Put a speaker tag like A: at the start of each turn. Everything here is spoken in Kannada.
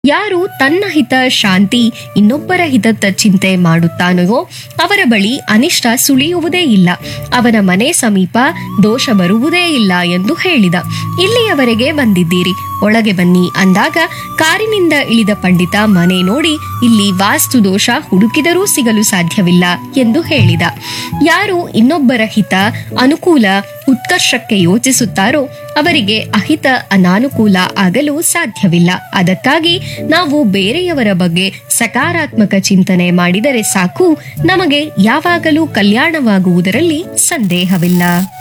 A: ಯಾರು ತನ್ನ ಹಿತ ಶಾಂತಿ ಇನ್ನೊಬ್ಬರ ಹಿತದ ಚಿಂತೆ ಮಾಡುತ್ತಾನೋ ಅವರ ಬಳಿ ಅನಿಷ್ಟ ಸುಳಿಯುವುದೇ ಇಲ್ಲ ಅವನ ಮನೆ ಸಮೀಪ ದೋಷ ಬರುವುದೇ ಇಲ್ಲ ಎಂದು ಹೇಳಿದ ಇಲ್ಲಿಯವರೆಗೆ ಬಂದಿದ್ದೀರಿ ಒಳಗೆ ಬನ್ನಿ ಅಂದಾಗ ಕಾರಿನಿಂದ ಇಳಿದ ಪಂಡಿತ ಮನೆ ನೋಡಿ ಇಲ್ಲಿ ವಾಸ್ತು ದೋಷ ಹುಡುಕಿದರೂ ಸಿಗಲು ಸಾಧ್ಯವಿಲ್ಲ ಎಂದು ಹೇಳಿದ ಯಾರು ಇನ್ನೊಬ್ಬರ ಹಿತ ಅನುಕೂಲ ಉತ್ಕರ್ಷಕ್ಕೆ ಯೋಚಿಸುತ್ತಾರೋ ಅವರಿಗೆ ಅಹಿತ ಅನಾನುಕೂಲ ಆಗಲು ಸಾಧ್ಯವಿಲ್ಲ ಅದಕ್ಕಾಗಿ ನಾವು ಬೇರೆಯವರ ಬಗ್ಗೆ ಸಕಾರಾತ್ಮಕ ಚಿಂತನೆ ಮಾಡಿದರೆ ಸಾಕು ನಮಗೆ ಯಾವಾಗಲೂ ಕಲ್ಯಾಣವಾಗುವುದರಲ್ಲಿ ಸಂದೇಹವಿಲ್ಲ